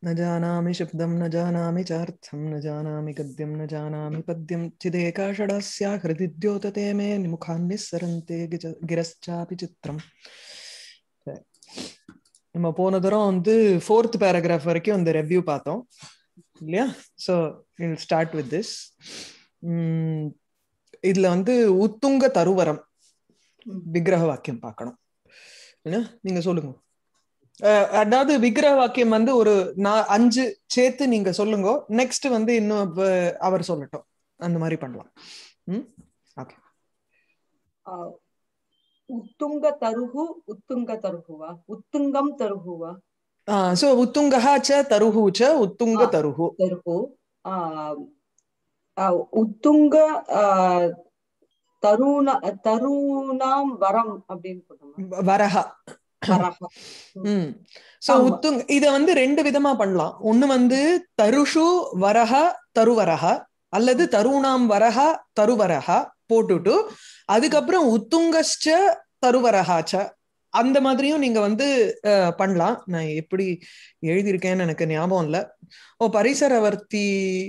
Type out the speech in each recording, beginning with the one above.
न जानामि शब्दं न जानामि चार्थं न जानामि गद्यं न जानामि पद्यं चिदेकाषडस्या हृदि द्योतते मे मुखान्निस्सरन्ते गिज गिरश्चापि சித்திரம் நம்ம போன தரம் வந்து ஃபோர்த் பேராகிராஃப் வரைக்கும் இந்த ரெவ்யூ பார்த்தோம் இல்லையா so will start with this இதுல வந்து உத்துங்க தருவரம் விக்கிரக வாக்கியம் பார்க்கணும் என்ன நீங்க சொல்லுங்க அதாவது விக்கிரக வாக்கியம் வந்து ஒரு நான் அஞ்சு சேர்த்து நீங்க சொல்லுங்க நெக்ஸ்ட் வந்து இன்னும் அவர் சொல்லட்டும் அந்த மாதிரி பண்ணலாம் ம் ஓகே உத்துங்க தருகு உத்துங்க தருகுவா உத்துங்கம் தருகுவா சோ உத்துங்கः च தருஹு च உத்துங்க தருஹு தருகு உத்துங்க தருண தருணாம் வரம் அப்படின்னு போட்டோம் வரஹா ம் சோ உத்துங் இத வந்து ரெண்டு விதமா பண்ணலாம் ஒண்ணு வந்து தருஷு வரஹ தருவரஹ அல்லது தருணாம் வரஹ தருவரஹ போட்டுட்டு அதுக்கப்புறம் உத்துங்கஸ்ச தருவரஹாச்ச அந்த மாதிரியும் நீங்க வந்து பண்ணலாம் நான் எப்படி எழுதியிருக்கேன்னு எனக்கு ஞாபகம் இல்ல ஓ பரிசரவர்த்தி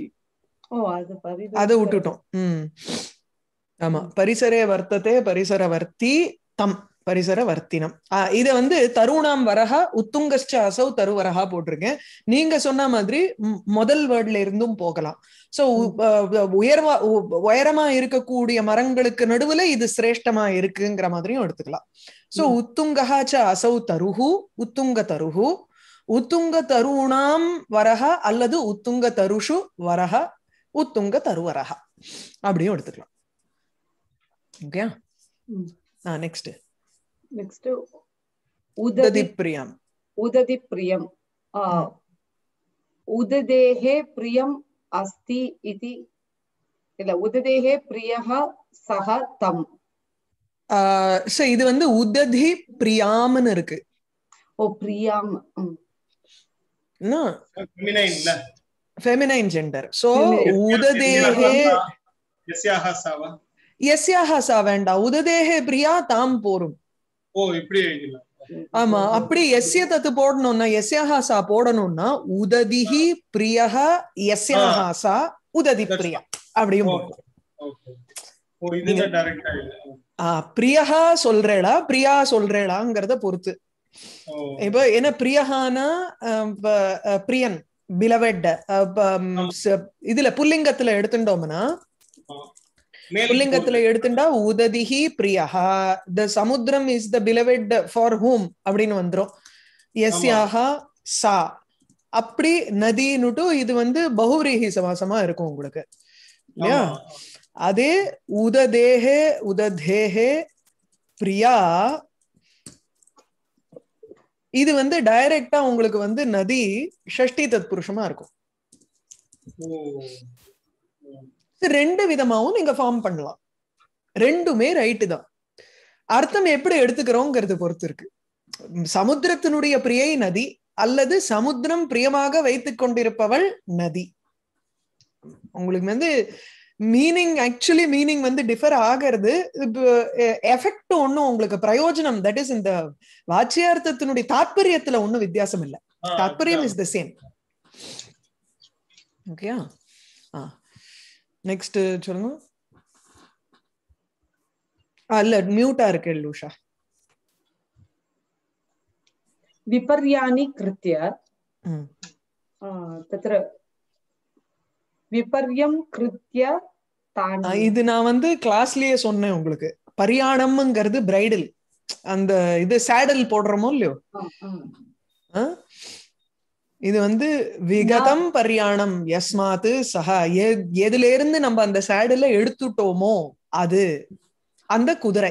அதை விட்டுட்டோம் உம் ஆமா பரிசரே வர்த்ததே பரிசரவர்த்தி தம் பரிசரவர்த்தினம் இத வந்து தருணாம் வரஹ உத்துங்கஸ்ச அசௌ தருவரஹா போட்டிருக்கேன் நீங்க சொன்ன மாதிரி முதல் வேர்ட்ல இருந்தும் போகலாம் சோ உயர்வா உயரமா இருக்கக்கூடிய மரங்களுக்கு நடுவுல இது சிரேஷ்டமா இருக்குங்கிற மாதிரியும் எடுத்துக்கலாம் சோ உத்துங்கஹா ச அசௌ தருஹு உத்துங்க தருஹு உத்துங்க தருணாம் வரஹ அல்லது உத்துங்க தருஷு வரஹ உத்துங்க தருவரஹ அப்படியும் எடுத்துக்கலாம் ஓகே நெக்ஸ்ட் நெக்ஸ்ட் உததி பிரியம் உததி பிரியம் உததேஹே பிரியம் அஸ்தி இது இல்ல உததேஹே பிரியஹ சஹ தம் சோ இது வந்து உததி பிரியாம்னு இருக்கு ஓ பிரியாம் ஃபெமினைன் ஜெண்டர் சோ உததேஹே எஸ்யாஹ சா வேண்டாம் உததேஹே பிரியா தாம் போரும் ஓ இப்படி எழுதிடலாம் ஆமா அப்படி எஸ்ய தத்து போடணும்னா எஸ்யாஹா சா போடணும்னா உததிஹி பிரியஹ எஸ்யாஹா சா உததி பிரியா அப்படியும் பிரியஹா சொல்றேடா பிரியா சொல்றேடாங்கிறத பொறுத்து இப்ப என்ன பிரியஹானா பிரியன் பிலவெட் இதுல புல்லிங்கத்துல எடுத்துட்டோம்னா புல்லிங்கத்துல எடுத்துட்டா உததிஹி பிரியஹா த சமுத்திரம் இஸ் த பிலவெட் ஃபார் ஹூம் அப்படின்னு வந்துரும் எஸ்யாஹா சா அப்படி நதினுட்டு இது வந்து பகுரீகி சமாசமா இருக்கும் உங்களுக்கு இல்லையா அதே உததேஹே உததேஹே பிரியா இது வந்து டைரக்டா உங்களுக்கு வந்து நதி ஷஷ்டி தத் புருஷமா இருக்கும் ரெண்டு விதமாவும் நீங்க ஃபார்ம் பண்ணலாம் ரெண்டுமே ரைட்டு தான் அர்த்தம் எப்படி எடுத்துக்கிறோங்கிறது பொறுத்து இருக்கு சமுத்திரத்தினுடைய பிரியை நதி அல்லது சமுத்திரம் பிரியமாக வைத்துக் கொண்டிருப்பவள் நதி உங்களுக்கு வந்து மீனிங் ஆக்சுவலி மீனிங் வந்து டிஃபர் ஆகிறது எஃபெக்ட் ஒன்னும் உங்களுக்கு பிரயோஜனம் தட் இஸ் இந்த வாச்சியார்த்தத்தினுடைய தாற்பயத்துல ஒன்னும் வித்தியாசம் இல்லை தாற்பயம் இஸ் த சேம் ஓகேயா ஆ நெக்ஸ்ட் சொல்லுங்க இல்ல மியூட்டா இருக்கு லூஷா विपर्याणि कृत्य तत्र விபர்யம் கிருத்திய இது நான் வந்து கிளாஸ்லயே சொன்னேன் உங்களுக்கு பரியாணம்ங்கிறது பிரைடல் அந்த இது சேடல் போடுறோமோ இல்லையோ இது வந்து விகதம் பரியாணம் எஸ்மாத்து சஹா எதுல இருந்து நம்ம அந்த சேடல எடுத்துட்டோமோ அது அந்த குதிரை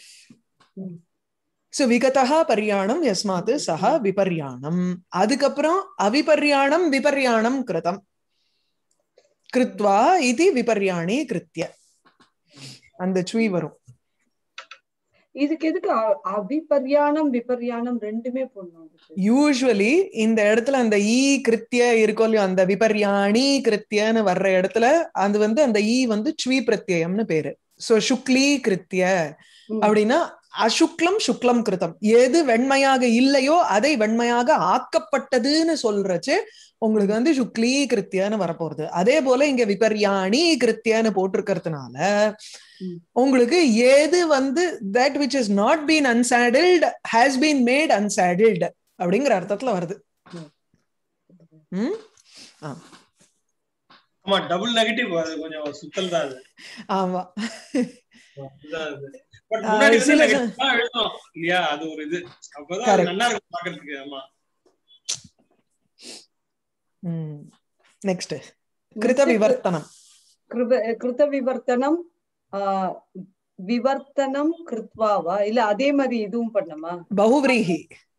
சோ விகதா பரியாணம் எஸ்மாத்து சஹா விபர்யாணம் அதுக்கப்புறம் அவிபர்யாணம் விபர்யாணம் கிருதம் கிருத்வா இது விபர்யாணி கிருத்திய அந்த சுவி வரும் இதுக்கு எதுக்கு அபிபர்யாணம் விபர்யாணம் ரெண்டுமே போடணும் யூஸ்வலி இந்த இடத்துல அந்த ஈ கிருத்திய இருக்கோ இல்லையோ அந்த விபர்யாணி கிருத்தியன்னு வர்ற இடத்துல அது வந்து அந்த ஈ வந்து சுவி பிரத்யம்னு பேரு சோ சுக்லி கிருத்திய அப்படின்னா அசுக்லம் சுக்லம் கிருத்தம் எது வெண்மையாக இல்லையோ அதை வெண்மையாக ஆக்கப்பட்டதுன்னு சொல்றச்சு உங்களுக்கு வந்து சுக்லீ கிருத்தியான்னு வரப்போறது அதே போல இங்க விபர்யாணி கிருத்தியான்னு போட்டிருக்கிறதுனால ம். உங்களுக்கு ஏது வந்து that which is not been unsettled has been made unsettled அப்படிங்கிற அர்த்தத்துல வருது ம் ஆமா டபுள் நெகட்டிவ் அது கொஞ்சம் சுத்தல் தான் அது ஆமா அதுதான் அது. But ஆ, முன்னாடி வந்து சில negative தான் எழுதணும் இல்லையா அது ஒரு இது அப்பதான் அது Correct. நல்லா இருக்கும் பாக்குறதுக்கு ஆமா நெக்ஸ்ட் கிருத விவர்த்தனம் கிருப- கிருத விவர்த்தனம் ஆஹ் விவர்த்தனம் கிருத்வாவா இல்ல அதே மாதிரி இதுவும் பண்ணமா பகுபிரீஹி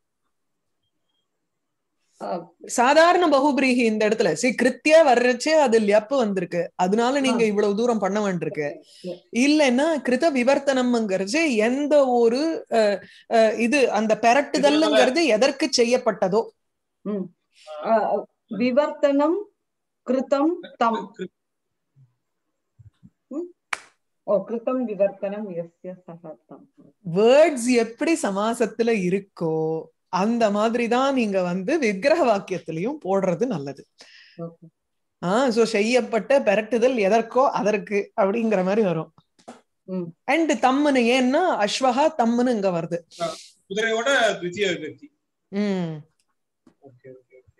ஆஹ் சாதாரண பகுபிரீஹி இந்த இடத்துல சி கிருத்தியா வர்றச்சே அது லெப்பு வந்திருக்கு அதனால நீங்க ஆ. இவ்வளவு தூரம் பண்ண வேண்டியிருக்கு இல்லைன்னா கிருத விவர்த்தனம்ங்கிறது எந்த ஒரு அஹ், அஹ், இது அந்த பெரட்டுதல்ங்கிறது எதற்கு செய்யப்பட்டதோ ம். ஆஹ் விவர்த்தனம் கிருதம் தம் ஓ கிருதம் விவர்த்தனம் எஸ்ய சகத்தம் வேர்ட்ஸ் எப்படி சமாசத்துல இருக்கோ அந்த மாதிரி தான் நீங்க வந்து விக்கிரக வாக்கியத்திலையும் போடுறது நல்லது Okay. ஆஹ் சோ செய்யப்பட்ட பெரட்டுதல் எதற்கோ அதற்கு அப்படிங்கிற மாதிரி வரும் ம். அண்ட் தம்முன்னு ஏன்னா அஸ்வகா தம்முன்னு இங்க வருது குதிரையோட துவித்திய விபக்தி ம் ஓகே ஓகே ஓகே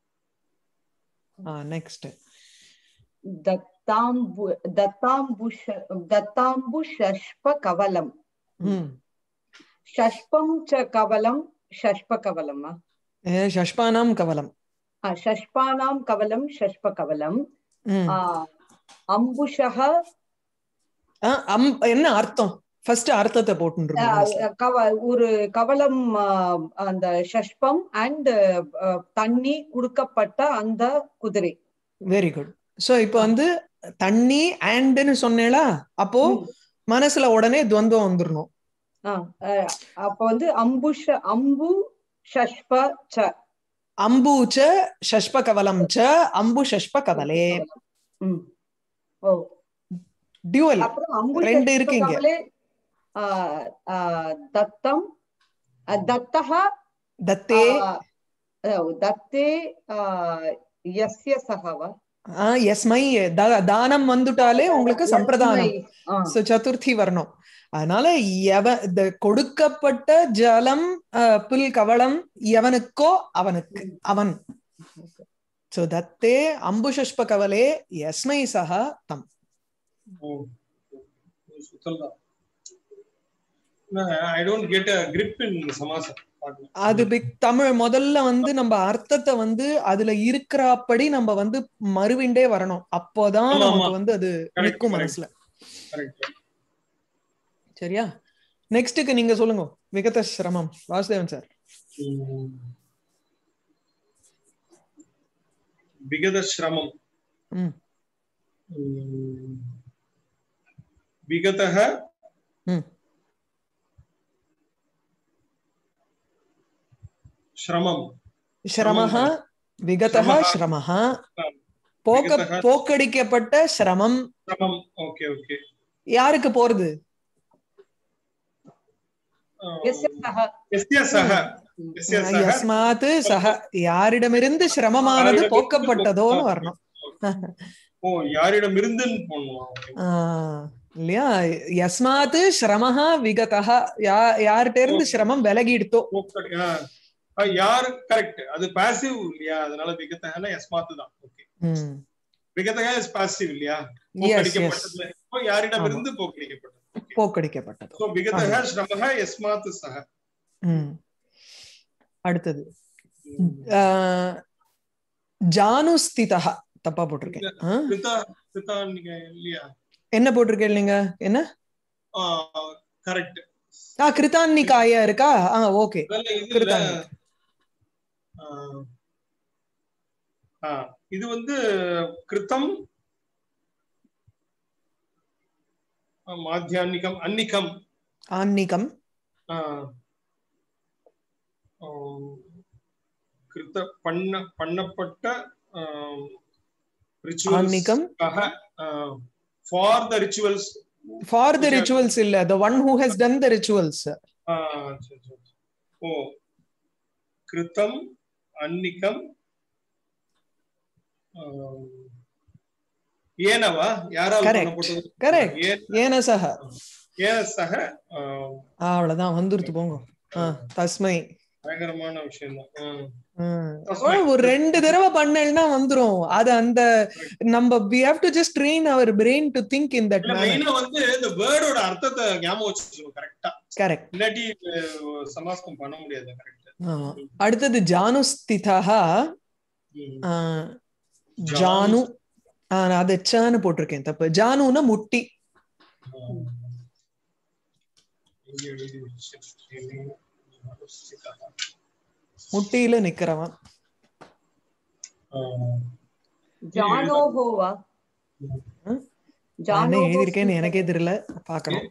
நெக்ஸ்ட் दत्ताम्बु दत्ताम्बुष दत्ताम्बुषष्प कवलम् ம் षष्पं च कवलं षष्पकवलम् ஏ, ஷஷ்பானாம் கவலம் षष्पानां कवलं षष्पकवलम् ம். आ, अम्बुषः ஆ, அம்- என்ன அர்த்தம் ஃபர்ஸ்ட் அர்த்தத்தை போட்டு அஹ், கவ ஒரு கவலம் அஹ், அந்த ஷஷ்பம் அண்ட் தண்ணி கொடுக்கப்பட்ட அந்த குதிரை வெரி குட் சோ இப்போ வந்து தண்ணி அண்ட்னு சொன்னேளா அப்போ ம். மனசுல உடனே துவந்தம் வந்துடணும் ஆ, அஹ், அப்ப வந்து அம்புஷ அம்பு ஷஷ்ப ச அம்பூச்ச ஷஷ்ப கவலம் ச அம்பு ஷஷ்ப கவலே ம். ஓ டியூவல் அப்புறம் அம்பு ரெண்டு ஷஷ்ப இருக்கு இங்க. கவலே ஆ, ஆ, தத்தம் அ, தத்தः தத்தே ஆ, அஹ், தத்தே ஆ, யஸ்ய சகவ ஆ, எஸ்மை த- தானம் வந்துட்டாலே உங்களுக்கு சம்பிரதானம் ஆ, So, சதுர்த்தி வரணும் அதனால எவ இந்த கொடுக்கப்பட்ட ஜலம் அஹ், புல் கவளம் எவனுக்கோ அவனுக்கு அவன் சோ தத்தே அம்புஷஷ்ப கவலே எஸ்மை சக தம் ஓ சுத்தல் தான் I don't get a grip in சமாசம் பாக்கணும். அது பிக் தமிழ் முதல்ல வந்து நம்ம அர்த்தத்தை வந்து அதுல இருக்கிறப்படி நம்ம வந்து மறுவிண்டே வரணும் அப்போதான் ஆமா, நமக்கு ஆமா. வந்து அது Correct, நிற்கும் correct. மனசுல Correct. சரியா நெக்ஸ்ட்டுக்கு நீங்க சொல்லுங்க விகத சிரமம் வாசுதேவன் சார் ம். விகத சிரமம் ம். ம். விகதः ம். சிரமம் சிரமஹ விகதः சிரமः. சிரமஹ ஆ. போக்க விகதः. போக்கடிக்கப்பட்ட சிரமம் சிரமம் ஓகே ஓகே யாருக்கு போறது यस्य सः எஸ்ய சக எஸ்ய சக யஸ்மாத் சக யாரிடமிருந்து சிரமமானது யாரிடமிருந்து போக்கப்பட்டதோன்னு வரணும் ஓ யாரிடம் இருந்துன்னு போடணும் Okay. ஆஹ் இல்லையா யஸ்மாத் சிரமஹ விகதः யா யார்கிட்ட இருந்து சிரமம் விலகிடுத்தோ போக்கடி- ஆ. ஆ, யாரு கரெக்ட் அது பாசிவ் இல்லையா அதனால விகத்தகனா எஸ்மாத்து தான் ஓகே ம் விகதக இஸ் பாசிவ் இல்லையா எஸ் எஸ் போக்கடிக்கப்பட்டது இப்போ யாரிடம் இருந்து போக்கடிக்கப்பட்டது போக்கடிக்கப்பட்டது சோ விகதக ஸ்ரமக எஸ்மாத் சக ம் அடுத்தது ஆஹ் ஜானுஸ்திதா தப்பா போட்டிருக்கேன் ஆ? கிருதா கிருதா நீங்க இல்லையா என்ன போட்டிருக்கேன் நீங்க என்ன கரெக்ட் ஆ கிருதான்னிகாயா இருக்கா ஆ ஓகே அதெல்லாம் இது இல்ல கிருதான்னிக் ஆ. ஆ, இது வந்து கிருத்தம் ஆ, மாத்தியான்னிகம் அன்னிகம் ஆன்னிகம் ஆ. ஆ, கிருத்த பண்ண பண்ணப்பட்ட ஆன்னிகம் for the rituals for the rituals இல்ல the one who has done the rituals ஆ, சரி, சரி. ஓ கிருத்தம் அன்னிக்கம் ஆம், ஏனவா யாராவது Correct. பண்ணப்பட்டது? Correct. ஏன் ஏன சக ஏன சக ஆம், அவ்வளவுதான் வந்துருத்து போங்க ஆ, தஸ்மை பயங்கரமான விஷயம் தான் ம். தஸ்மை. ஒரு ரெண்டு தடவை பண்ணேன்னா வந்துரும் அது அந்த நம்ம we have to just train our brain to think in that manner மெயினா வந்து இந்த வேர்டோட அர்த்தத்தை ஞாபகம் வச்சுக்கணும் கரெக்டா correct இல்லாட்டி அஹ், சமாஸ்கம் பண்ண முடியாது கரெக்ட் ஆமா. அடுத்தது ஜானுஸ்திதா ஜானு ஆ, நான் அது சான்னு போட்டிருக்கேன் தப்பு ஜானுன்னா முட்டி முட்டியில நிக்கிறவன் ஜானோஹோவா ம்? நான் என்ன எழுதியிருக்கேன்னு எனக்கே தெரியல பாக்கணும்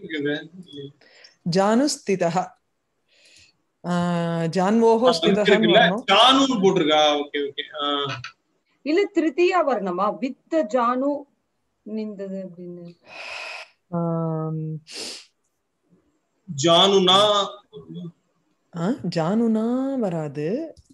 ஜானுஸ்திதா ஆ, ஜான்வோஹோ ஸ்திதஹன்னு வரணும் ஜானு போட்டிருக்கா ஓகே ஓகே இல்ல திருத்தியா வரணுமா வித் ஜானு நின்றது அப்படின்னு ஆம், ஜானுனா ஆ, ஜானுனா வராது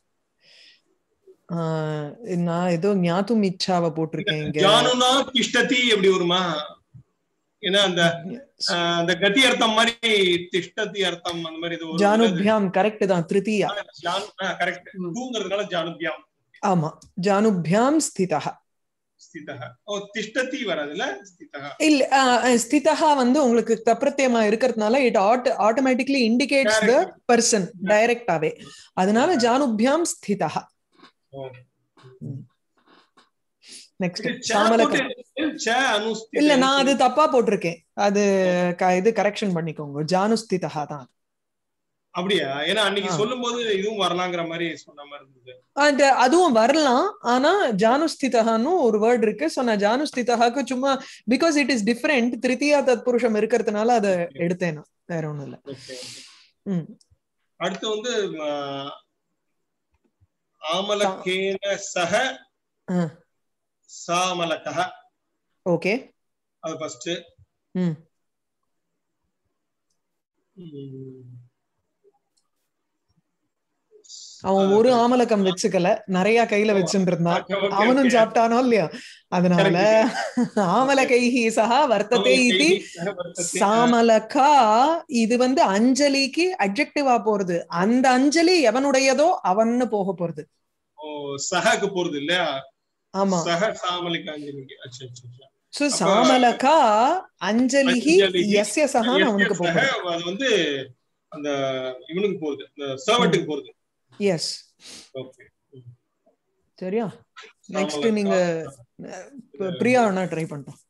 ஆ, நான் ஏதோ ஞாத்தும் இச்சாவை போட்டிருக்கேன் இங்க ஜானுனா திஷ்டதி எப்படி வருமா ஏன்னா அந்த அஹ், அந்த கதி அர்த்தம் மாதிரி திஷ்டதி அர்த்தம் அந்த மாதிரி இது வரும். ஜானுபியாம் கரெக்ட் தான் திருத்தியா ஜானு கரெக்ட் ம். தூங்கிறதுனால ஜானுபியாம் ஆமா ஜானுபியாம் ஸ்திதா ஸ்திதா ஓ திஷ்டதி வராதுல்ல ஸ்திதா இல்ல ஆ, ஆ, ஸ்திதா வந்து உங்களுக்கு தப்பிரத்தியமா இருக்கிறதுனால இட் ஆட் automatically indicates the Correct. Person டைரக்டாவே அதனால ஜானுபியாம் ஸ்திதா ஓ. நெக்ஸ்ட் இது ச சாமலக போட்டு, ச அனுஸ்தித. இல்ல நான் அது தப்பா போட்டிருக்கேன் அது க- இது கரெக்ஷன் பண்ணிக்கோங்க ஜானுஸ்திதா தான் அப்படியா ஏன்னா அன்னைக்கு ஆ. சொல்லும் போது இதுவும் வரலாங்கிற மாதிரி சொன்ன மாதிரி இருந்தது அந்த அதுவும் வரலாம் ஆனா ஜானுஸ்திதகான்னு ஒரு வேர்ட் இருக்கு சோ நான் ஜானுஸ்திதகாக்கு சும்மா பிகாஸ் இட் இஸ் டிஃபரெண்ட் திருத்தியா தத்புருஷம் இருக்கிறதுனால அதை எடுத்தேன் நான் வேற ஒண்ணும் இல்ல Okay, okay. ம். அடுத்து வந்து ஆஹ், ஆமலக்கேன சக ஆ. சாமலகः ஓகே அது ஃபர்ஸ்ட் ம் அவன் ஒரு ஆமலக்கம் வச்சுக்கல நிறைய கையில வச்சுட்டு இருந்தான் அவனும் சாப்பிட்டானோ இல்லையா அதனால ஆமலகைஹி சஹா வர்த்ததே இது சாமலகா இது வந்து அஞ்சலிக்கு அட்ஜெக்டிவா போறது அந்த அஞ்சலி எவனுடையதோ அவன்னு போக போறது ஓ சஹக்கு போறது இல்லையா ஆமா சக சாமலிகாஞ்சலிக்கு அச்சா அச்சா, அச்சா. சோ அப்ப- சாமலகா அஞ்சலிஹி அஞ்சலிஹி, எஸ்ய சஹான்னு அவனுக்கு சக, போகும் அது வந்து அந்த இவனுக்கு போகுது இந்த சர்வெண்ட்டுக்கு போகுது எஸ் ஓகே சரியா நெக்ஸ்ட் நீங்க ப- பிரியா வேணா ட்ரை பண்ணிட்டோம்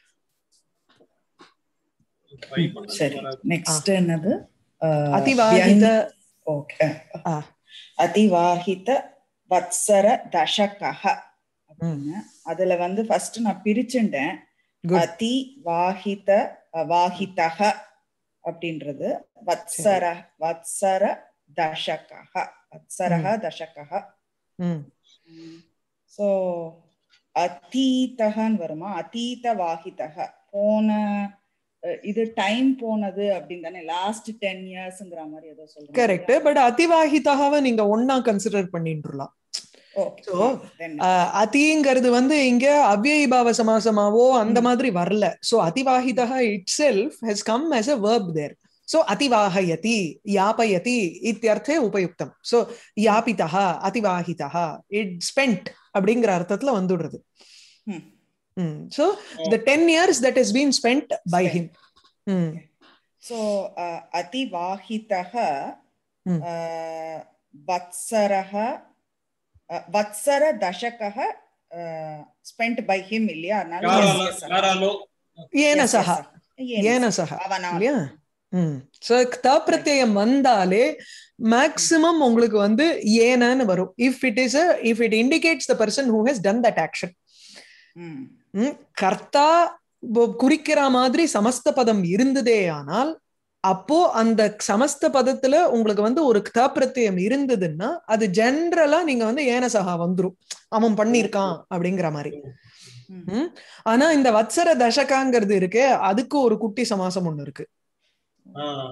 சரி நெக்ஸ்ட் என்னது அஹ், அதிவாகித ஓகே ஆ. அதிவாகித வத்சர தசகஹ அப்படின்னு அதுல வந்து ஃபர்ஸ்ட் நான் பிரிச்சுட்டேன் Good. அதி வாகித வாகிதக அப்படின்றது வத்சர வத்சர தசகஹ வத்சரஹ தசகஹ ம் சோ அதீதகன்னு வருமா அதீத வாகிதக போன அஹ், இது டைம் போனது அப்படின்னு தானே லாஸ்ட் டென் இயர்ஸ்ங்கிற மாதிரி ஏதோ சொல்றேன் கரெக்ட் பட் அதிவாகிதாவை நீங்க ஒன்னா கன்சிடர் பண்ணிட்டுலாம் So, ஆஹ் அதிங்கிறது வந்து இங்க அவ்யயிபாவ சமாசமாவோ அந்த ம். மாதிரி வரல சோ அதிவாகிதா it self has come as a verb there so அதிவாகயதி யாபயதி இத்தியர்த்தே உபயுக்தம் சோ யாபிதா அதிவாகிதா இட் ஸ்பெண்ட் அப்படிங்கிற அர்த்தத்துல வந்துடுறது ம். So the ten years that is been spend by him so அதிவாகிதக ம். வத்சரஹ அஹ், வத்சர தசகஹ ஸ்பெண்ட் பை ஹிம் இல்லையா அதனால யாராலோ yes, yes, sir. யாராலோ ஏன Yes, சஹா yes, sir. ஏன ஏன சஹா. சஹா அவனால் இல்லையா ம் சோ த பிரத்யயம் வந்தாலே மேக்சிமம் உங்களுக்கு வந்து ஏனன்னு வரும் if it is if it indicates the person who has done that action ம். கர்த்தா ப- குறிக்கிற மாதிரி சமஸ்த பதம் இருந்ததே ஆனால் அப்போ அந்த சமஸ்த பதத்துல உங்களுக்கு வந்து ஒரு த பிரத்யயம் இருந்ததுன்னா அது ஜென்ரலா நீங்க வந்து ஏன சஹா வந்துரும் அவன் பண்ணிருக்கான் அப்படிங்கிற மாதிரி ம். ம்? ஆனா இந்த வத்சர தசகாங்கிறது இருக்கு அதுக்கு ஒரு குட்டி சமாசம் ஒண்ணு இருக்கு ஆஹ்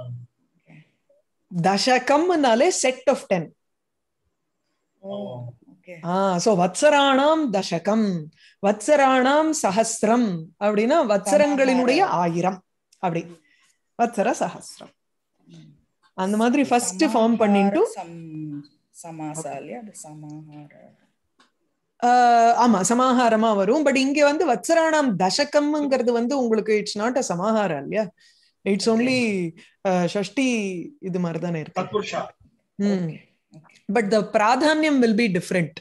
தசகம்னாலே set of ten oh okay ஆஹ் சோ வத்சராணாம் தசகம் வத்சராணாம் சஹஸ்ரம் அப்படின்னா வத்சரங்களினுடைய ஆயிரம் அப்படி வத்சர சஹஸ்ரம் அந்த மாதிரி ஃபர்ஸ்ட் ஃபார்ம் பண்ணிட்டு சமாசாலியா அது சமாஹார ஆஹ் ஆமா சமாஹாரமா வரும் பட் இங்க வந்து வத்சராணாம் தசகம்ங்கிறது வந்து உங்களுக்கு இட்ஸ் நாட் அ சமாஹாரம் இல்லையா இட்ஸ் ஒன்லி ஷஷ்டி இது மாதிரி தானே இருக்கு தத்புருஷா ம் பட் த பிராதானியம் will be different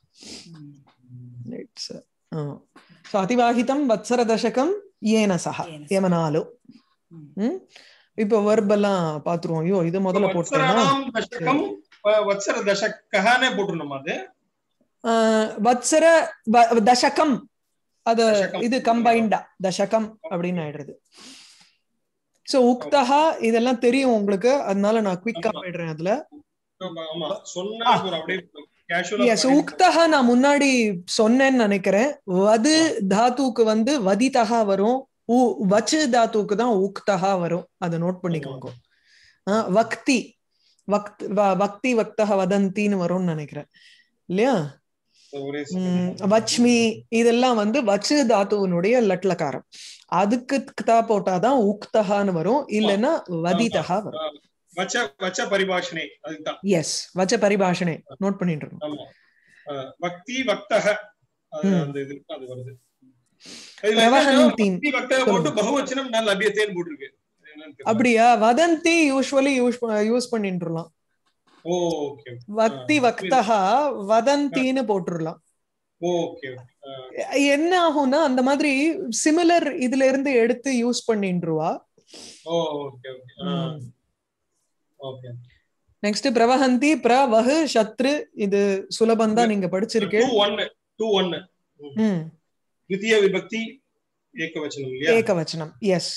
it's so அதிவாகிதம் வத்சர தசகம் ஏன சஹ ஏன சஹ. எமனாலோ ம் இப்போ வெர்ப் எல்லாம் பாத்துருவோம் ஐயோ இது முதல்ல போட்டோம்னா வத்சராணாம் தசகம் வ- வத்சர தசக்கஹானே போட்டுருணுமா அது ஆஹ் வத்சர வ- தசகம் அது தசகம். இது கம்பைண்டா தசகம் அப்படின்னு ஆயிடுறது சோ உக்தஹா இதெல்லாம் தெரியும் உங்களுக்கு அதனால நான் குவிக்கா ஆமா. போயிடுறேன் அதுல ஆமா, ஆமா சொன்னா ஒரு அப்படியே கேஷுவலா எஸ் உக்தஹா நான் முன்னாடி சொன்னேன்னு நினைக்கிறேன் வது தாத்துக்கு வந்து வதிதஹா வரும் உ வச்சு தாத்துக்கு தான் உக்தஹா வரும் அதை நோட் பண்ணிக்கோங்க ஆஹ் வக்தி வக்த் வ- வக்தி வக்தஹ வதந்தின்னு வரும்னு நினைக்கிறேன் இல்லையா ஒரே உம் வச்மி இதெல்லாம் வந்து வச்சு தாத்துவனுடைய லட்லக்காரம் அதுக்கு தா போட்டாதான் உக்தஹான்னு வரும் இல்லைன்னா வதிதஹா வரும் வச்ச வச்ச பரிபாஷனை அதுதான் எஸ் வச்ச பரிபாஷனை நோட் பண்ணிட்டு இருக்கோம் ஆமா அஹ் பக்தி வக்தக அது ம். அந்த இது இருக்கு, அது வருது இதுல என்னன்னா, பிரவஹந்தீன். பக்தி வக்தக போட்டு பகுவச்சனம் நல்ல அபியத்தேன்னு போட்டிருக்கு என்னன்னு தெரியல. அப்படியா வதந்தி யூஸ்வலி யூஸ் யூஸ் பண்ணிட்டுலாம் ஓ ஓகே வக்தி வக்தஹா வதந்தின்னு போட்டுடலாம் ஓகே என்ன ஆகும்னா அந்த மாதிரி சிமிலர் இதுல இருந்து எடுத்து யூஸ் பண்ணிட்டுருவா oh okay okay okay next பிரவஹந்தி பிரவஹு சத்ரு இது சுலபம் தான் நீங்க டூ படிச்சிருக்கேன் ஒன் டூ ஒன் ம் द्वितीय विभक्ति एकवचनम இல்லையா ஏகவச்சனம் எஸ்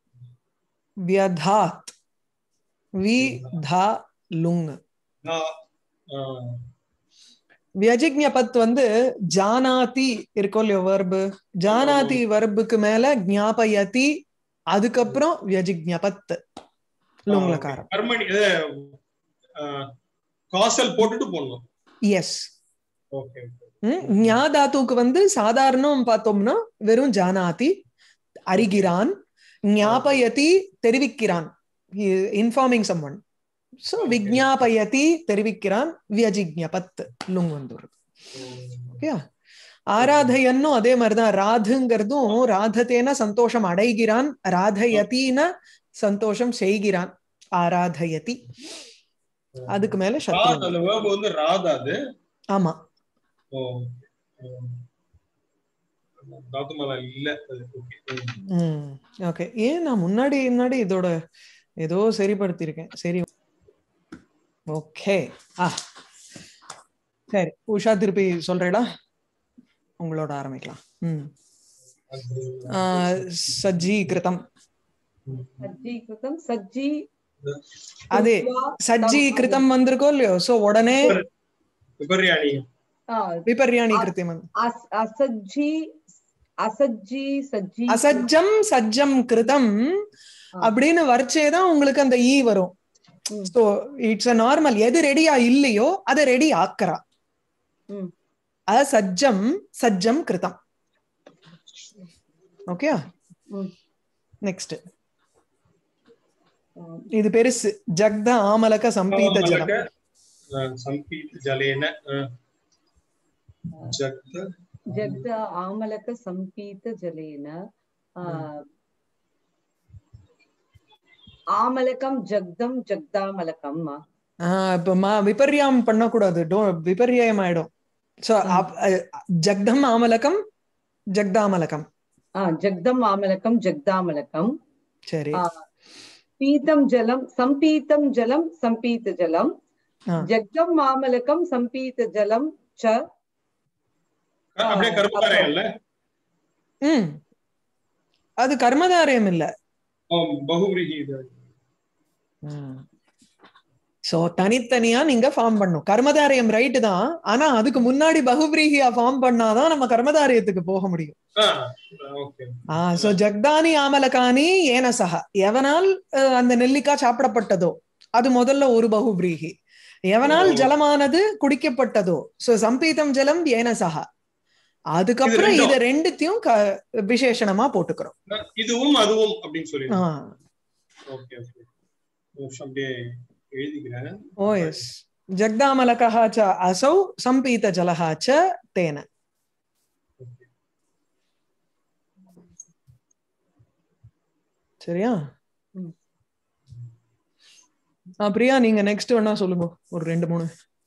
வியதாத் வி धा லுங் ஆஹ், ஆஹ், வியஜிக்ஞபத் வந்து ஜானாதி இருக்கோ இல்லையோ வர்பு ஜானாதி வர்புக்கு மேல ஞாபயதி அதுக்கப்புறம் வியஜிக்ஞபத் லுங்லகாரம் கர்மணி இது ஆஹ், காசல் போட்டுட்டு போடணும் எஸ் ஓகே ஞா தாத்துக்கு வந்து சாதாரணம் பார்த்தோம்னா வெறும் ஜானாதி அறிகிறான் ஞாபயதி தெரிவிக்கிறான் இன்ஃபார்மிங் சம்ஒன் சோ Okay. விஜ்ஞாபயதி தெரிவிக்கிறான் வியஜிக்ஞபத் லுங் வந்துருது ஓகே ஆராதயன்னும் அதே மாதிரிதான் ராதுங்கிறதும் ராதத்தேன சந்தோஷம் அடைகிறான் ராதயத்தின சந்தோஷம் செய்கிறான் ஆராதயதி அதுக்கு மேல ராத் சத்ரு அந்த verb வந்து ராதா அது ஆமா ஓ தாத்துமாலா இல்ல அது ஓகே ம் ஓகே ஏன் நான் முன்னாடி முன்னாடி இதோட ஏதோ சரிப்படுத்தியிருக்கேன் சரி ஓகே ஆ சரி உஷா திருப்பி சொல்றேடா உங்களோட ஆரம்பிக்கலாம் ம் ஆ, சஜ்ஜீகிருதம் சஜ்ஜீகிருதம் சஜ்ஜி அதே கிருத்வா சஜ்ஜீகிருதம் வந்திருக்கோ இல்லையோ சோ உடனே விபர்யாணி ஆ, விபர்யாணி கிருத்தியம் வந்து அஸ்- அசஜ்ஜி அசஜ்ஜி சஜ்ஜி அசஜ்ஜம் சஜ்ஜம் கிருதம் அப்படின்னு வரைச்சேதான் உங்களுக்கு அந்த ஈ வரும் ம். சோ இட்ஸ் அ நார்மல் எது ரெடியா இல்லையோ அதை ரெடி ஆக்குறா ம். அசஜ்ஜம் சஜ்ஜம் கிருதம் ஓகே ம். நெக்ஸ்ட் ஆ, இது பெருசு ஜக்த ஆமலக சம்பீத ஜலம் சம்பீத் ஜலேன ஆஹ், ஜக்த ஜக்த ஆமலக சம்பீத ஜலேன ஆ, ஆமலகம் ஜக்தம் ஜக்தாமலகம் ஆஹ் இப்ப மா விபர்யாம் பண்ணக்கூடாது டோ விபர்யம் ஆயிடும் சோ ஜக்தம் ஆமலகம் ஜக்தாமலகம் ஆ, ஜக்தம் ஆமலகம் ஜக்தாமலகம் சரி ஆ, பீதம் ஜலம் சம்பீதம் ஜலம் சம்பீத ஜலம் ஆ. ஜக்தம் ஆமலகம் சம்பீத ஜலம் ச அப்படியே கருப்பாரே இல்ல ம் அது கர்மதாரியம் இல்ல ஆம், பகுவிரீகி இது சோ தனித்தனியா நீங்க ஃபார்ம் பண்ணும் கர்மதாரியம் ரைட்டு தான் ஆனா அதுக்கு முன்னாடி பகுபிரீகியா ஃபார்ம் பண்ணாதான் நம்ம கர்மதாரியத்துக்கு போக முடியும் ஓகே ஆஹ் சோ ஜக்தானி ஆமலகானி ஏனசக எவனால் அஹ், அந்த நெல்லிக்காய் சாப்பிடப்பட்டதோ அது முதல்ல ஒரு பகுபிரீகி எவனால் ஓ. ஜலமானது குடிக்கப்பட்டதோ சோ சம்பீதம் ஜலம் ஏனசக அதுக்கப்புறம் இது இத ரெண்டுத்தையும் க- விசேஷணமா போட்டுக்கிறோம் இதுவும் அதுவும் அப்படின்னு சொல்லி ஆஹ் ஓகே ஓகே ஒரு நிமிஷம் அப்படியே எழுதிக்கிறேன் ஓ எஸ் ஜக்தாமலகः च असौ सम्पीतजलः च तेन சரியா ம். ஆ, பிரியா நீங்க நெக்ஸ்ட் வேணா சொல்லுங்க ஒரு ரெண்டு மூணு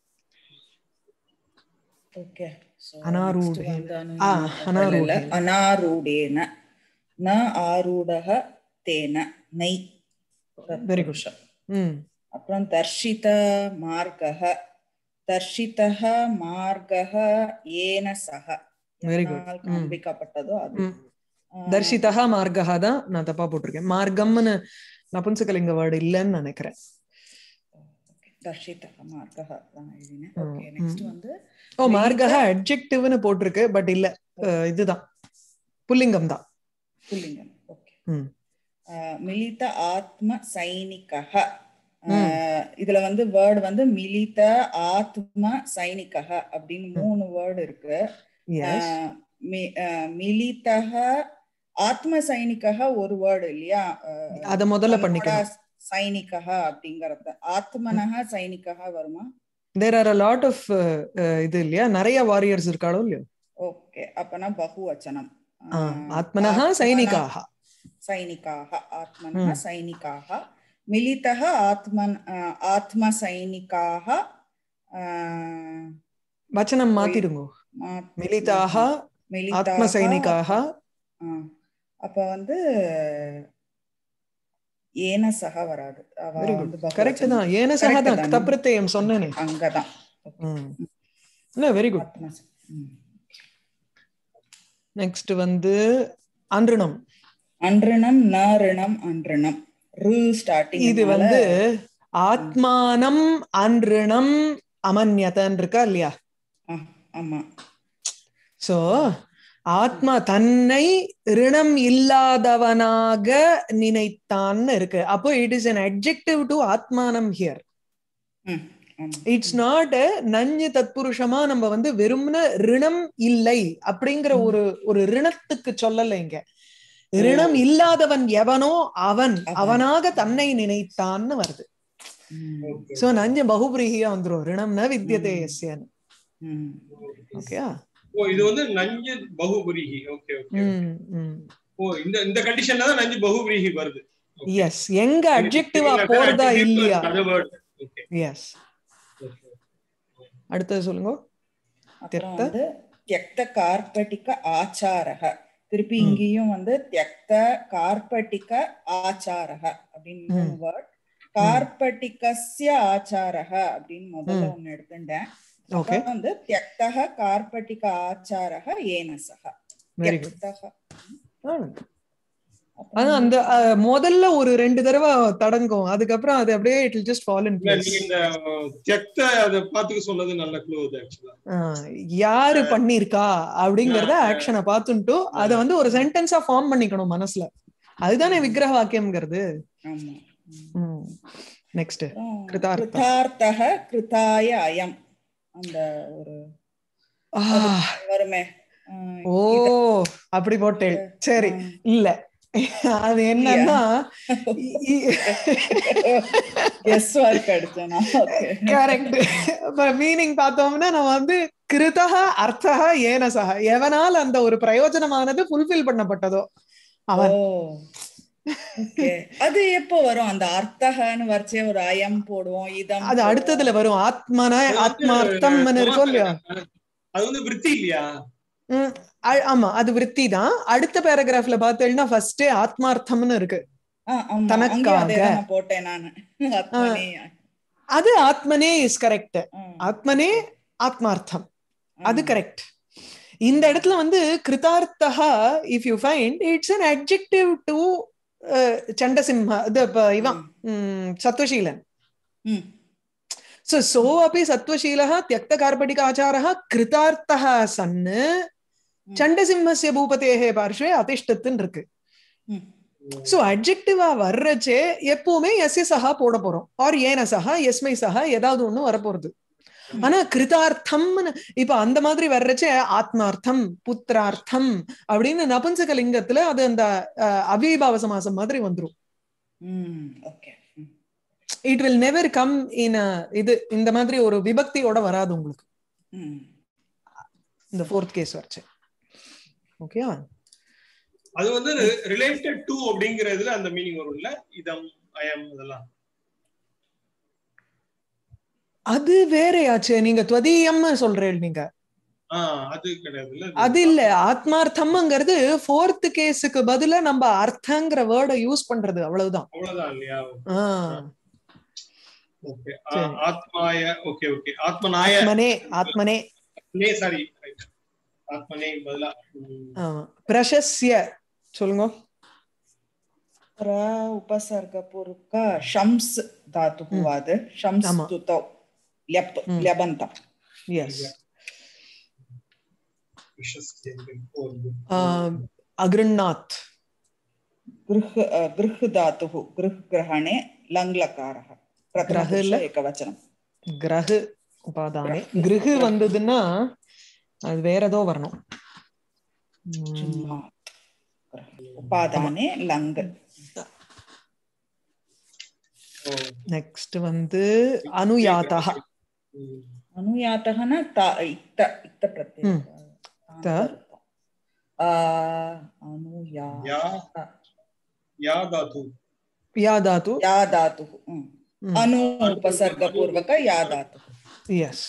ஓகே அனாரூடேன. ஆ, அனாரூடேன. அனாரூடேன ந ஆரூடக தேன நை Very good. ம் அப்புறம் தர்ஷித மார்கः தர்ஷிதः மார்கः ஏன சக Very good. எதனால் ம். காண்பிக்கப்பட்டதோ அது ம். ஆ, தர்ஷிதः மார்கः தான் நான் தப்பா போட்டிருக்கேன் மார்க்கம்னு நபுன்சகலிங்க வேர்டு இல்லைன்னு நினைக்கிறேன் தர்ஷிதः மார்கः தான் எழுதினேன் ஆ, ஓகே நெக்ஸ்ட் ம். வந்து ஓ மார்கः அட்ஜெக்டிவ்னு போட்டிருக்கு பட் இல்ல அஹ், இதுதான் புல்லிங்கம் தான் புல்லிங்கம் ஓகே ம். மிலித ஆத்ம சைனிகः ஆஹ் இதுல வந்து வேர்டு வந்து மிலித ஆத்ம சைனிகः அப்படின்னு மூணு வேர்டு இருக்கு எஸ் ஆஹ் மி- ஆஹ் மிலிதः ஆத்ம சைனிகः ஒரு வேர்டு இல்லையா ஆஹ் அத முதல்ல தன்னோட பண்ணிக்கணும் சைனிகः அப்படிங்கறது ஆத்மனः சைனிகः வருமா there are a lot of இது இல்லையா நிறைய வாரியர்ஸ் இருக்காளோ இல்லையோ ஓகே அப்பனா பகுவச்சனம் ஆ, ஆஹ் ஆத்மனः சைனிகாः सैनिकाः आत्मनः सैनिकाः मिलितः आत्मन् आत्मसैनिकाः வச்சனம் மாத்திடுங்க மிலிதாக ஆத்மசைனிகாக அப்ப வந்து ஏன சக வராது அவ வெரி வந்து குட் கரெக்ட் தான் ஏன Correct சகதான் தானே? தப்பிரத்தயம் சொன்னேனே அங்கதான் ம். இல்ல வெரி குட் ஆத்ம ம். நெக்ஸ்ட் வந்து அன்றிணம் அன்றிணம் நரிணம் அன்றிணம் ரு ஸ்டார்டிங் இது வந்து ஆத்மானம் அன்றிணம் அமன்யதன் இருக்கா இல்லையா ஆமா சோ ஆத்மா தன்னை ரிணம் இல்லாதவனாக நினைத்தான்னு இருக்கு அப்போ it is an adjective to ஆத்மானம் ஹியர் ம், ஆமா. இட்ஸ் நாட் நஞ்சு தத்புருஷமா நம்ம வந்து வெறும்ன ரிணம் இல்லை அப்படிங்கிற ஒரு ஒரு ரிணத்துக்கு சொல்லல இங்க ரிணம் இல்லாதவன் எவனோ அவன் அவன். அவனாக தன்னை நினைத்தான்னு வருது ம், ஓகே சோ நஞ்சு பகுபிரீகியா வந்துரும் ரிணம் ந வித்தியதே ம். எஸ்யன்னு ம். ஓகேயா ஓ இது வந்து நஞ்சு பகுபுரிகி ஓகே ஓகே ம் ம் ஓ இந்த இந்த கண்டிஷன்ல தான் நஞ்சு பகுபுரிகி வருது எஸ் எங்க அப்ஜெக்டிவா போறதா இல்லையா ஓகே எஸ் அடுத்தது சொல்லுங்க அப்புறம் தியக்த? வந்து தியக்த கார்பட்டிக ஆச்சாரக திருப்பி ம். இங்கேயும் வந்து தியக்த கார்பட்டிக ஆச்சாரக அப்படின்னு மூணு ம். வேர்ட் கார்பட்டிகஸ்ய ஆச்சாரக அப்படின்னு முதல்ல ம். ஒண்ணு எடுத்துட்டேன் ஓகே அப்புறம் வந்து தியக்தக கார்பட்டிக ஆச்சாரக ஏனசக வெரி குட் தியக்தக அப்புறம் அதான் அந்த அஹ், முதல்ல ஒரு ரெண்டு தடவை தடங்கும் அதுக்கப்புறம் அது அப்படியே it will just fall in இல்ல, place நீங்க இந்த தியக்த அதை பாத்துக்க சொன்னது நல்ல க்ளூ அது ஆக்சுவலா ஆஹ், யாரு பண்ணிருக்கா அப்படிங்கறத ஆ. ஆக்ஷனை பார்த்துட்டு அத வந்து ஒரு சென்டென்ஸா ஃபார்ம் பண்ணிக்கணும் மனசுல அதுதானே விக்கிரக வாக்கியம்ங்கிறது ஆமா நெக்ஸ்ட் அப்புறம் கிருதார்த்தம். கிருதார்த்தக கிருதாய அயம் அந்த ஒரு வருமே ஆஹ் ஓ அப்படி போட்டேன் சரி ஆஹ் இல்ல அது என்னன்னா இ- எஸ் ஒர்க் அடிச்சேனா ஓகே கரெக்ட் இப்ப மீனிங் பார்த்தோம்னா நம்ம வந்து கிருதக அர்த்தக ஏனசக எவனால் அந்த ஒரு பிரயோஜனமானது ஃபுல்ஃபில் பண்ணப்பட்டதோ அவன் ஓகே அது எப்போ வரும் அந்த அர்த்தகன்னு வரைச்சே ஒரு அயம் போடுவோம் இதம் அது அடுத்ததுல வரும் ஆத்மன ஆத்மார்த்தம்னு இருக்கும் இல்லையா அது வந்து விருத்தி இல்லையா ம், அ- ஆமா அது விருத்தி தான் அடுத்த பேராகிராஃப்ல பார்த்தேன்னா ஃபர்ஸ்டே ஆத்மார்த்தம்னு இருக்கு ஆ, ஆமா, தனக்காக. அங்கேயும் அதேதான் நான் போட்டேன் நானு ஆத்மனே அது ஆத்மனே இஸ் கரெக்ட் ஆ, ஆத்மனே ஆத்மார்த்தம் ஆ. அது கரெக்ட் இந்த இடத்துல வந்து கிருதார்த்தா if you find it's an adjective to சண்டசிம்ஹ இது இப்ப இவன் ம், சத்வசீலன் ம், सो सोऽपि सत्त्वशीलः त्यक्तकार्पटिकाचारः कृतार्थः सन् சண்டசிம்மஸ்ய பூபதேகே பார்ஷ்வே அதிஷ்டத்துன்னு இருக்கு ம். சோ அட்ஜெக்டிவா வர்றச்சே எப்பவுமே எஸ்ய சஹா போட போறோம் ஆர் ஏன சஹா எஸ்மை சஹா ஏதாவது ஒண்ணு வரப்போறது ஆனா கிருதார்த்தம்னு இப்ப அந்த மாதிரி வர்றச்சே ஆத்மார்த்தம் புத்திரார்த்தம் அப்படின்னு நபுன்சக லிங்கத்துல அது அந்த அஹ், அவ்யயபாவ சமாசம் மாதிரி வந்துரும் ம் okay it will never come in இது இந்த மாதிரி ஒரு விபக்தியோட வராது உங்களுக்கு ம் இந்த ஃபோர்த் கேஸ் வரைச்சு ஓகேயா அது வந்து ரிலேட்டட் டு அப்படிங்கறதுல அந்த மீனிங் வரும்ல இதம் அயம் இதெல்லாம் அது வேறையாச்சு நீங்க துவதீயம்னு சொல்றேன் நீங்க ஆஹ் அது கிடையாது இல்ல அது இல்ல ஆத்மார்த்தம்ங்கிறது ஃபோர்த் கேஸுக்கு பதிலா நம்ம அர்த்தங்கிற வேர்டை யூஸ் பண்றது அவ்வளவுதான் அவ்வளவுதான் இல்லையா ஆ, ஓகே சரி. ஆத்மாய ஓகே ஓகே ஆத்மநாய ஆத்மனே ஆத்மனே நே சாரி ஆத்மனே பதிலா ம். ஆமா. பிரசஸ்ய சொல்லுங்க प्र उपसर्गपूर्वक शंस् धातुः ம். वाद शंस् ஆமா. तुतौ ल्यप् ம். ल्यबन्तम् எஸ் विशस्य அகிருண்ணாத் गृह् अ, गृह् धातुः गृह् ग्रहणे लङ्लकारः प्रथमपुरुष ग्रहल? एकवचनं கிரகு உபாதானே கிருஹு வந்ததுன்னா அது வேற ஏதோ வரணும் ம், चिन्मात् उपादाने लङ् நெக்ஸ்ட் வந்து அனுயாத்தா अनुयातः न ता इक्त इक्त प्रत्ययः ம். त? आ, अनुया या या धातु யா தாத்து या धातुः म्. ம். अनु उपसर्गपूर्वक या धातुः எஸ்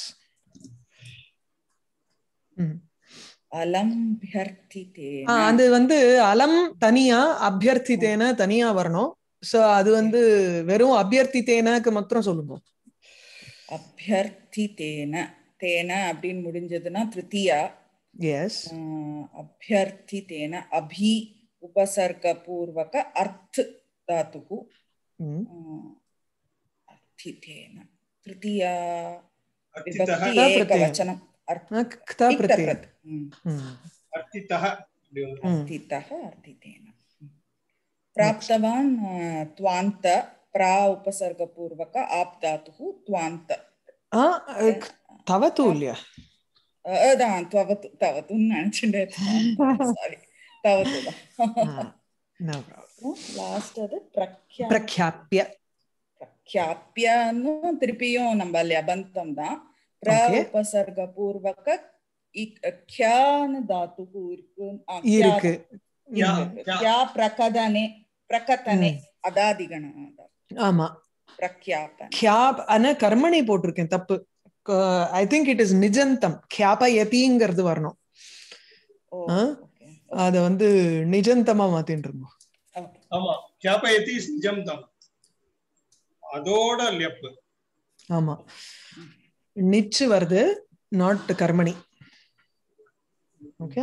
ம் अलम्भ्यर्थितेन ஆ, அது வந்து அலம் தனியா அபியர்த்தித்தேன தனியா வரணும் சோ அது வந்து வெறும் அபியர்த்தித்தேனக்கு மாத்திரம் சொல்லுங்க அபியர்த்தித்தேன தேன அப்படின்னு முடிஞ்சதுன்னா திருத்தியா எஸ் ஆஹ், அபியர்த்தித்தேன அபி உபசர்கபூர்வக அர்த் தாத்துகு ஆஹ், அர்த்தித்தேன திருத்தியா अर्थितः விபக்தி பிரத்யயம். ஏகவச்சனம் அர்த்- கதா பிரத்யம் இக்தப்ரத். ம். अर्थितः அப்படி வந்து अर्थितः अर्थितेन प्राप्तवान् अ, त्वान्त प्रा उपसर्गपूर्वक आप् धातुः त्वान्त தவத்து இல்லையா அதான் தவத்து தவத்துன்னு நினைச்சுட்டேன் சாரி தவத்து தான் லாஸ்ட் அது பிரக்யா பிரக்யாப்பிய பிரக்யாப்பியன்னு திருப்பியும் நம்ம லபந்தம் தான் பிர Okay. உபசர்க பூர்வக க்யான்னு தாத்துகு இருக்கு ஆ, க்யா இருக்கு யா, இருக்கு. யா. க்யா பிரகதனே பிரகதனே அதாதிகண ஆமா பிரக்யாபன் கியாப் ஆனா கர்மணி போட்டிருக்கேன் தப்பு ஐ திங்க் இட் இஸ் நிஜந்தம் கியாபயதிங்கிறது வரணும் ஓ ஆ? ஓகே அத வந்து நிஜந்தமா மாத்தின்னு இருக்கோம் ஓகே ஆமா கியாபயதி நிஜம் தான் அதோட லெப் ஆமா நிச்சு வருது நாட் கர்மணி ஓகே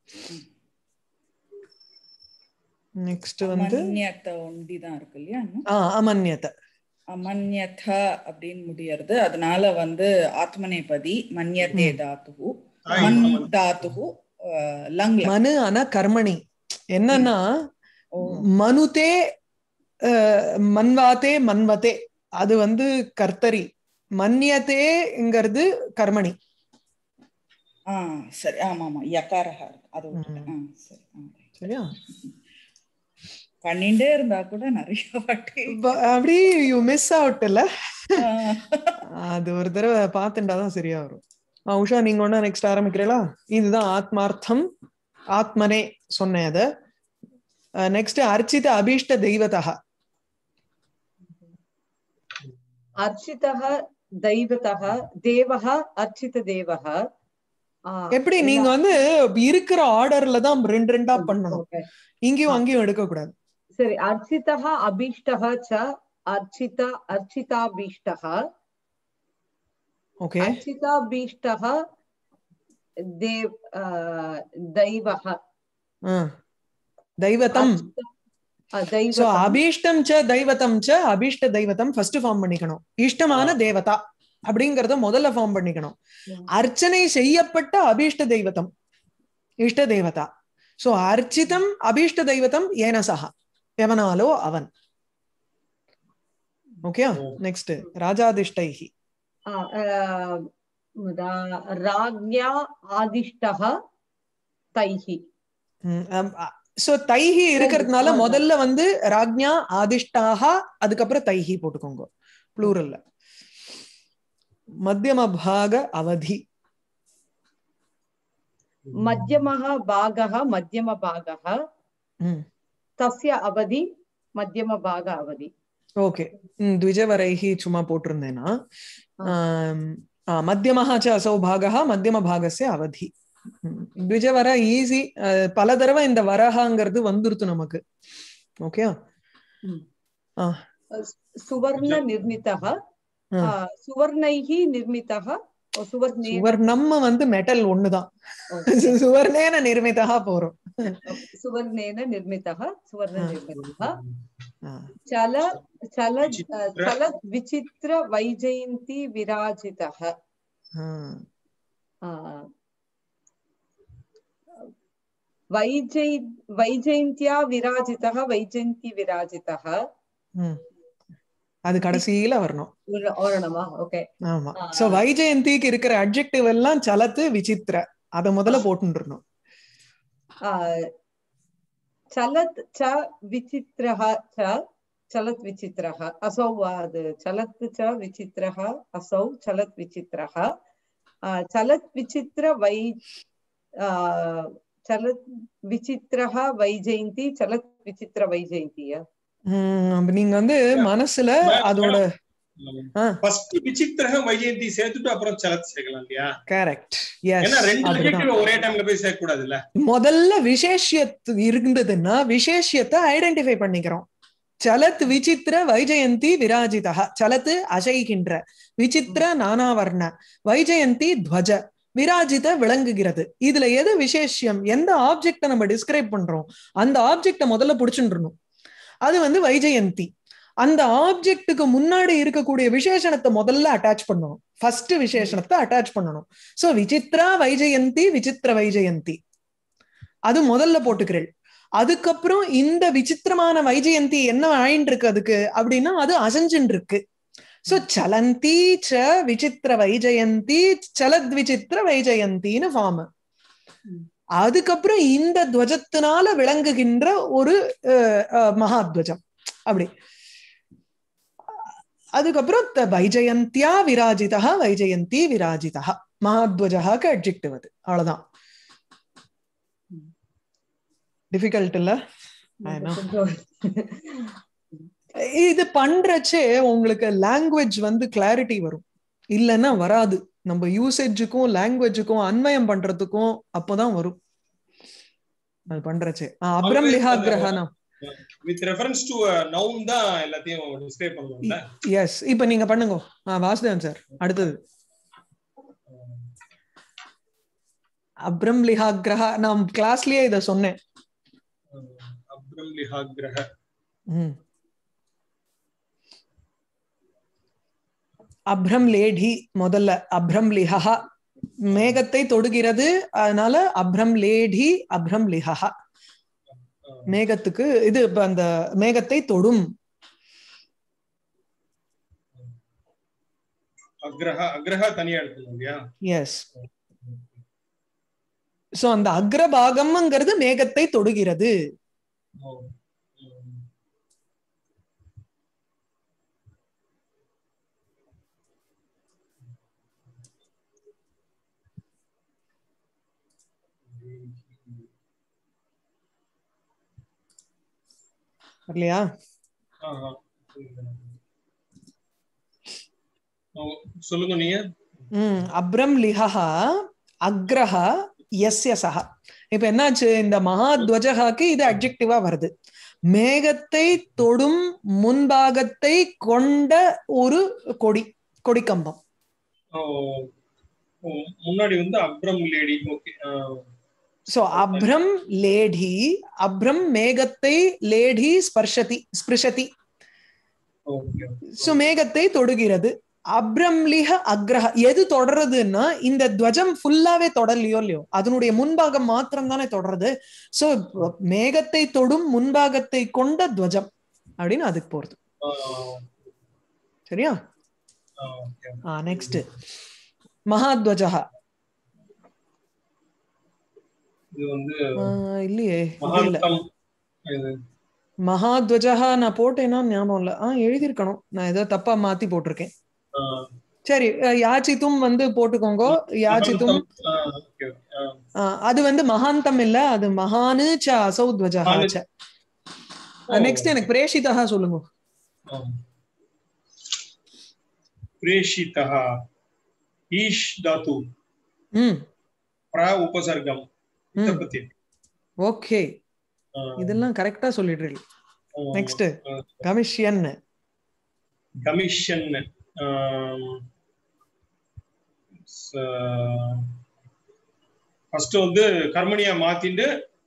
நெக்ஸ்ட் வந்து அமன்யத ஒண்டிதான் இருக்கு இல்லையா இன்னும்? ஆ அமன்யத அமன்யத அப்படின்னு முடியறது அதனால வந்து ஆத்மநேபதி மன்யத்தே தாத்துகு ஆய், மன் ஆமா. தாத்துகு அஹ், லங் லங். மனு ஆனா கர்மணி என்னன்னா ஓ மனுதே அஹ், மன்வாதே மன்வதே அது வந்து கர்த்தரி மன்யதேங்கிறது கர்மணி ஆ சரி ஆமா ஆமா யகாரஹ இருக்கு அது விட்டுட்டேன். ஆ, சரி ஆ. சரியா பண்ணிண்டே இருந்தா கூட நிறைய வாட்டி ப- அப்படி யூ மிஸ் அவுட் இல்ல ஆ, அது ஒரு தடவை பார்த்துட்டாதான் சரியா வரும் ஆ, உஷா நீங்க ஒண்ணா நெக்ஸ்ட் ஆரம்பிக்கிறீங்களா இதுதான் ஆத்மார்த்தம் ஆத்மனே சொன்னேன் அத நெக்ஸ்ட் அர்ச்சித அபீஷ்ட தெய்வதா अर्चितः दैवतः देवः अर्चितदेवः आ, எப்படி நீங்க வந்து இருக்கிற ஆர்டர்ல தான் ரெண்டு ரெண்டா பண்ணணும் Okay. இங்கேயும் அங்கேயும் எடுக்க கூடாது சரி अर्चितः अभीष्टः च अर्चित अर्चिताभीष्टः ஓகே अर्चिताभीष्टः देव आ, दैवः தெய்வதம் आ, சோ दैवतम् அபீஷ்டம் ச தெய்வதம் ச அபீஷ்ட தெய்வதம் ஃபர்ஸ்ட் ஃபார்ம் பண்ணிக்கணும் இஷ்டமான தேவதா அப்படிங்கறத முதல்ல ஃபார்ம் பண்ணிக்கணும் ம். அர்ச்சனை செய்யப்பட்ட அபீஷ்ட தெய்வத்தம் இஷ்ட தேவதா சோ அர்ச்சிதம் அபீஷ்ட தெய்வத்தம் ஏனசகா எவனாலோ அவன் ஓகே நெக்ஸ்ட் ராஜாதிஷ்டைஹி आ, आ, रा- राज्ञा आदिष्टः तैः சோ தைஹி இருக்கிறதுனால ஆமா. முதல்ல வந்து ராஜ்ஞா ஆதிஷ்டாக அதுக்கப்புறம் தைஹி போட்டுக்கோங்க ப்ளூரல்ல மத்தியம பாக அவதி मध्यमः भागः मध्यमभागः ம் तस्य अवधि मध्यमभाग अवधि ஓகே द्विजवरैः சும்மா போட்டிருந்தேன்னா ஆம், ஆ, மத்தியமः च असौ भागः மத்தியமபாகस्य அவதி ம், द्विजवर ஈஸி பல தடவை இந்த வரஹாங்கிறது வந்துருத்து நமக்கு ஓகே सुवर्णनिर्मितः ஆ. आ, सुवर्णैः निर्मितः ओ, सुवर्णेन சுவர்ணம் வந்து மெட்டல் ஒண்ணுதான் ओ, சுவர்ணேன நிர்மிதா போறோம் सुवर्णेन निर्मितः सुवर्णनिर्मितः ஆ. चल चल विचित्र- चलत् विचित्र वैजयन्ती विराजितः ஆ. आ, वैजै वैजयन्त्या विराजितः वैजयन्ती विराजितः ம். அது கடைசியில வரணும் ஒரு- ஓரணமா ஓகே ஆமா ஆ. சோ வைஜெயந்திக்கு இருக்கிற அட்ஜெக்டிவ் எல்லாம் சலத்து விசித்திர அத முதல்ல போட்டுருணும் चलत् च विचित्रः च चलत् विचित्रः असौ आद् चलत् च विचित्रः असौ चलत् विचित्रः आ, चलत् विचित्र वै आ, चलत् विचित्रः वैजयन्ती चलत् विचित्र वैजयन्ती ம், நீங்க வந்து மனசுல அதோட ஆ. ஃபர்ஸ்ட் விசித்திரக வைஜெயந்தி சேர்த்துட்டு அப்புறம் சலத் சேர்க்கலாம் இல்லையா கரெக்ட் ஏன்னா ரெண்டு எஸ் adjective ஒரே டைம்ல போய் சேர்க்க கூடாதுல்ல முதல்ல விசேஷியத்து இருந்ததுன்னா விசேஷியத்தை ஐடென்டிஃபை பண்ணிக்கிறோம் சலத் விசித்திர வைஜெயந்தி விராஜிதா சலத்து அசைகின்ற விசித்திர நானாவர்ண வைஜெயந்தி துவஜ விராஜித விளங்குகிறது இதுல எது விசேஷியம் எந்த ஆப்ஜெக்ட நம்ம டிஸ்கிரைப் பண்றோம் அந்த ஆப்ஜெக்ட முதல்ல புடிச்சுட்டுறணும் அது வந்து வைஜெயந்தி அந்த ஆப்ஜெக்ட்டுக்கு முன்னாடி இருக்கக்கூடிய விசேஷணத்தை முதல்ல அட்டாச் பண்ணணும் ஃபர்ஸ்ட் விசேஷணத்தை அட்டாச் பண்ணணும் சோ விசித்ரா வைஜெயந்தி விசித்திர வைஜெயந்தி அது முதல்ல போட்டுக்கிறேள் அதுக்கப்புறம் இந்த விசித்திரமான வைஜெயந்தி என்ன ஆயின்னு இருக்கு அதுக்கு அப்படின்னா அது அசைஞ்சுன்னு இருக்கு சோ சலந்தி ச விசித்திர வைஜெயந்தி சலத் விசித்திர வைஜெயந்தின்னு ஃபார்ம் ம். அதுக்கப்புறம் இந்த துவஜத்தினால விளங்குகின்ற ஒரு அஹ், அஹ், மகாத்வஜம் அப்படி அதுக்கப்புறம் த- வைஜெயந்தியா விராஜிதா வைஜெயந்தி விராஜிதா மகாத்வஜாக்கு அட்ஜெக்டிவ் அது அவ்வளவுதான் டிஃபிகல்ட் இல்ல I know. இது பண்றச்சே உங்களுக்கு லாங்குவேஜ் வந்து கிளாரிட்டி வரும் இல்லைன்னா வராது நம்ம யூசேஜுக்கும் லாங்குவேஜுக்கும் அன்வயம் பண்றதுக்கும் அப்போதான் வரும் அது பண்றச்சே ஆ, அப்ரம் Always லிஹாகிரகனா வித் ரெஃபரன்ஸ் டு நவுன் தான் எல்லாத்தையும் டிஸ்கிரைப் பண்ணுவோம்ல எஸ் இப்ப நீங்க பண்ணுங்க ஆ, வாசுதேவன் சார் அடுத்தது அப்ரம் லிஹாகிரஹா நான் கிளாஸ்லயே இத சொன்னேன் அப்ரம் லிஹாகிரக ம். அப்ரம் லேடி முதல்ல அப்ரம் லிஹா மேகத்தை தொடுகிறது அதனால அப்ரம் லேடி அப்ரம் லிஹா மேகத்துக்கு இது இப்ப அந்த மேகத்தை தொடும் அக்ரஹ அக்ரஹ தனியா எடுக்கணும் இல்லையா எஸ் சோ அந்த அக்ரபாகம்ங்கிறது மேகத்தை தொடுகிறது ஓ. ம். இல்லையா ஆஹா. ஓ, சொல்லுங்க நீங்க ம் அப்ரம் லிஹா அக்ரஹ எஸ்ய சஹ இப்ப என்னாச்சு இந்த மகாத்வஜகாக்கு இது அட்ஜெக்டிவா வருது மேகத்தை தொடும் முன்பாகத்தை கொண்ட ஒரு கொடி கொடிக்கம்பம் ஓ, ஓ, முன்னாடி வந்து அப்ரம் லேடி ஓகே சோ அப்ரம் லேடி அப்ரம் மேகத்தை லேடி ஸ்பர்ஷதி ஸ்பிருஷதி ஓகே சோ மேகத்தை தொடுகிறது அப்ரம்லிஹ அக்ரஹ எது தொடருதுன்னா இந்த துவஜம் ஃபுல்லாவே தொடரலையோ இல்லையோ அதனுடைய முன்பாகம் மாத்திரம் தானே தொடருது சோ மேகத்தை தொடும் முன்பாகத்தை கொண்ட துவஜம் அப்படின்னு அதுக்கு போறது சரியா நெக்ஸ்ட் மகாத்வஜா இது வந்து இல்லையே இது இல்ல மகாந்தம் இது மகாத்வஜா நான் போட்டேன்னா ஞாபகம் இல்ல ஆஹ் எழுதியிருக்கணும் நான் ஏதோ தப்பா மாத்தி போட்டிருக்கேன் ஆ, சரி அஹ் யாச்சித்தும் வந்து போட்டுக்கோங்க யாச்சித்தும் மகாந்தம், ஆ, okay, okay, ஆ. ஆஹ் அது வந்து மகாந்தம் இல்ல அது மகானு ச அசௌ துவஜா மகானு. ச நெக்ஸ்ட் எனக்கு பிரேஷிதா சொல்லுங்க ஆ. प्रेषितः ईश् धातु ம் प्र उपसर्गम् ம் इतप्रत्ययम् ஓகே ஆ, இதெல்லாம் கரெக்டா சொல்லிடுறீங்க ஆ, நெக்ஸ்ட் ஆ. கமிஷன் கமிஷன் ஃபர்ஸ்ட் வந்து கர்மணியா மாத்திண்டு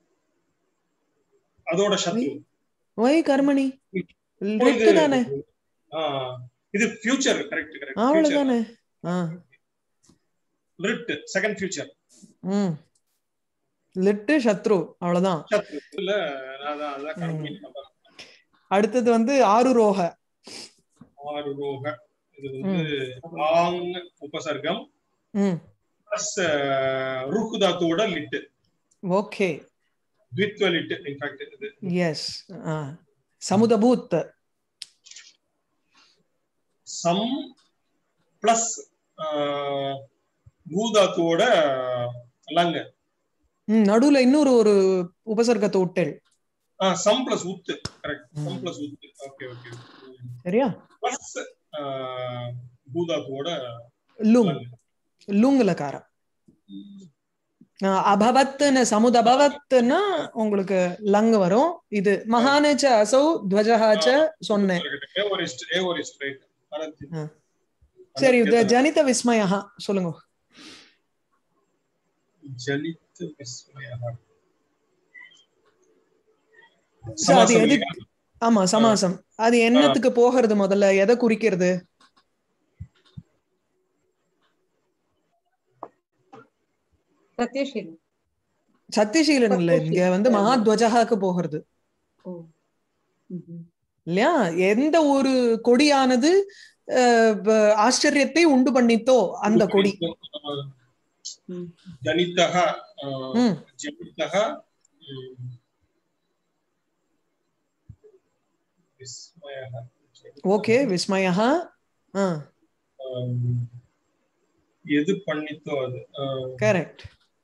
அதோட சத்ரு ஒய் கர்மணி இப்போ ரிட்டு தானே ஆ, இது ஃபியூச்சர் கரெக்ட் கரெக்ட் அவ்வளவுதானே ஆ ரிட் செகண்ட் ஃபியூச்சர் ம் லிட்டு சத்ரு அவ்வளவுதான் சத்ரு இல்ல அதான் அதான் கர்மணி அடுத்தது வந்து ஆறு ரோக ஆறு ரோக இது வந்து ஆங் உபசர்க்கம் ம் பிளஸ் ருக்கு தாத்துவோட லிட்டு ஓகே த்வித்வ லிட்டு இன்ஃபேக்ட் இது எஸ் சமுதபூத் சம் பிளஸ் பூதாத்துவோட லங்க ம் நடுவுல இன்னொரு ஒரு உபசர்க்கத்தை விட்டேள் சம் பிளஸ் உத்து கரெக்ட் சம் பிளஸ் உத்து ஓகே ஓகே சரியா பிளஸ் பூதாத்துவோட லுங் லங்க லுங்குலக்காரம் அபவத்துன்னு சமுதபவத்துன்னா உங்களுக்கு லங் வரும் இது மகானச்ச அசௌ துவஜஹாச்ச சொன்னேன் ஏவரிஸ்ட் ஏவரிஸ்ட் ரைட் சரி இது ஜனித விஸ்மயா சொல்லுங்க ஜலித் விஸ்மயः So, அது எது ஆமா சமாசம் அது என்னத்துக்கு போகிறது முதல்ல எதை குறிக்கிறது பிரத்யஷீலம் சத்தியசீலன் இல்ல இங்க வந்து மகாத்வஜகாக்கு போகிறது ஓ ம்ஹும். இல்லையா எந்த ஒரு கொடியானது அஹ், ப- ஆச்சரியத்தை உண்டு பண்ணித்தோ அந்த கொடி ம். ஜனித்தः ம் ஜனித்தः ம், விஸ்மயः ஓகே விஸ்மயா ஆ ஆம், எது பண்ணித்தோ அது ஆ, கரெக்ட்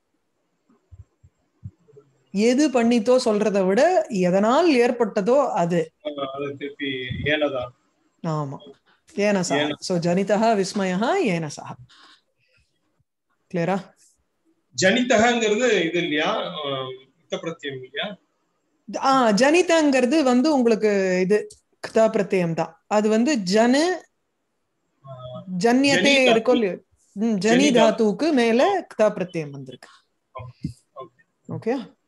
எது பண்ணித்தோ சொல்றதை விட எதனால் ஏற்பட்டதோ அது அது திருப்பி ஏனதா ஆமா ஏனசா ஏன. சோ ஜனிதா விஸ்மயா ஏனசா கிளியரா ஜனித்தகங்கிறது இது இல்லையா ஆம், இத்த பிரத்யம் இல்லையா ஆ ஜனிதங்கிறது வந்து உங்களுக்கு இது கிதா பிரத்யம் தான் அது வந்து ஜனு ஆ, ஜன்யத்தே ஜனி இருக்கும் இல்லையோ ம், ஜனி ஜனி தா- தாத்துவுக்கு மேல கிதா பிரத்யம் வந்திருக்கு ஓகே. ஓகே